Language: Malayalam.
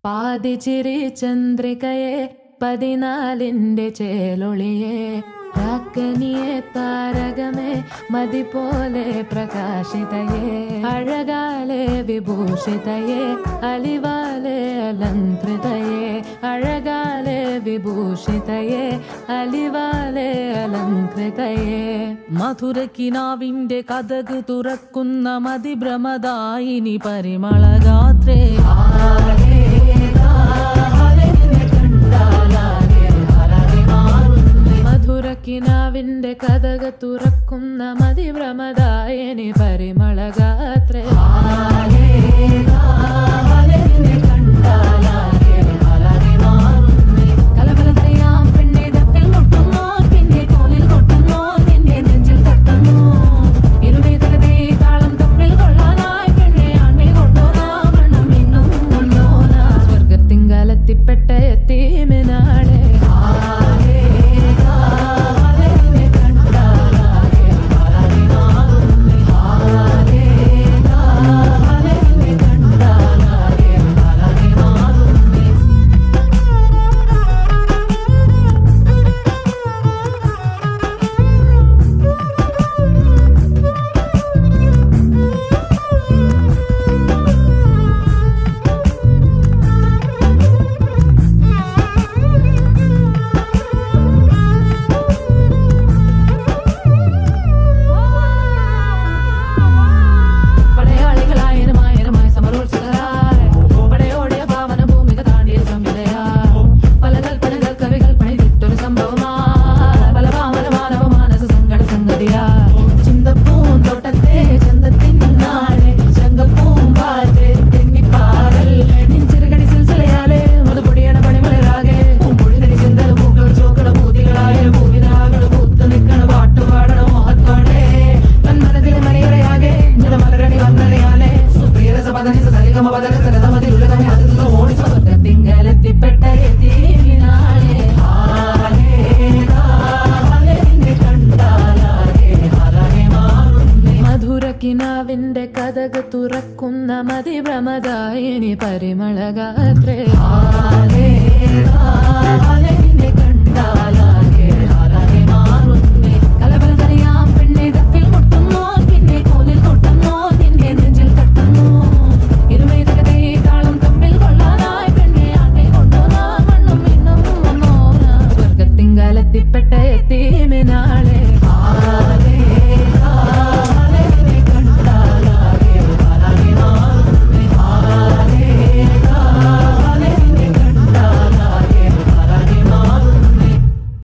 പാതിച്ചിരി ചന്ദ്രികയെ പതിനാലിന്റെ ചേലൊളിയെ രാക്കനിയെ താരകമേ മതി പോലെ പ്രകാശിതയെ അഴകാലെ വിഭൂഷിതയെ അലിവാലെ അലങ്കൃതയെ അഴകാലെ വിഭൂഷിതയെ അലിവാലെ അലങ്കൃതയെ മധുരക്കിനാവിന്റെ കഥക് തുറക്കുന്ന മതിഭ്രമദായിനി പരിമളഗാത്രേ മധുരക്കിനാവിന്റെ കഥക തുറക്കുന്ന മതിഭ്രമദായനി പരിമളഗാത്രേ കലബലതയാം പെണ്ണെ ദത്തിൽ മുട്ടുന്നു പിന്നെ തോലിൽ കൊട്ടുന്നു നിന്നെ നെഞ്ചിൽ തട്ടുന്നു ഇരുവേദകതേ താളം തമ്മിൽ കൊള്ളാനായി പെണ്ണെ ആണ്ണി കൊണ്ടോനാ മണ്ണം ഇന്നും കൊണ്ടോനാ സ്വർഗത്തിങ്കലെത്തിപ്പെട്ട എത്തീമിനാളെ പടയാളികളായനും ആയിരമായി സമരോത്സുകരായി പടയോടിയ പാവന ഭൂമിക താണ്ടിയ സംവിധയായി പല കൽപ്പനകൾ കവികൾ പണിതിട്ടൊരു സംഭവമാ പല പാവന മാനവ മാനസ സങ്കട സംഗതിയാ ചിന്തപ്പൂന്തോട്ടത്തെ ചന്തത്തിൻ നാളെ ശങ്കപ്പൂമ്പാറ്റെ തെന്നിപ്പാറൽ നെഞ്ചിറുകടി സിൽസിലയാലെ മധുപൊടിയണ പണിമലരാകെ പൂമ്പൊഴിനടി ചിന്തല പൂക്കൾ ചോക്കട പൂതികളായ ഭൂമിതാകൾ പൂത്തു നിൽക്കണ പാട്ടുപാടണ മോഹത്തോടെ തന്മനതിലെ മണിയറയാകെ നിറമലരണി വന്നറിയാലെ സുപ്രിയരസ പദനിസ സലിഗമ പദന സരതമതിലുള്ളതമെ അതിർന്ന ഓടി സ്വർഗത്തിങ്കലെത്തിപ്പെട്ട എത്തിനാളെ ഹാലേ ഹാലേ നിന്നെ കണ്ടാലാകെ ഹാലേ മാറുന്നേ മധുരക്കിനാവിന്റെ കഥക് തുറക്കുന്ന മതിഭ്രമദായിനി പരിമളഗാത്രേ ഹാലേ ഹാലേ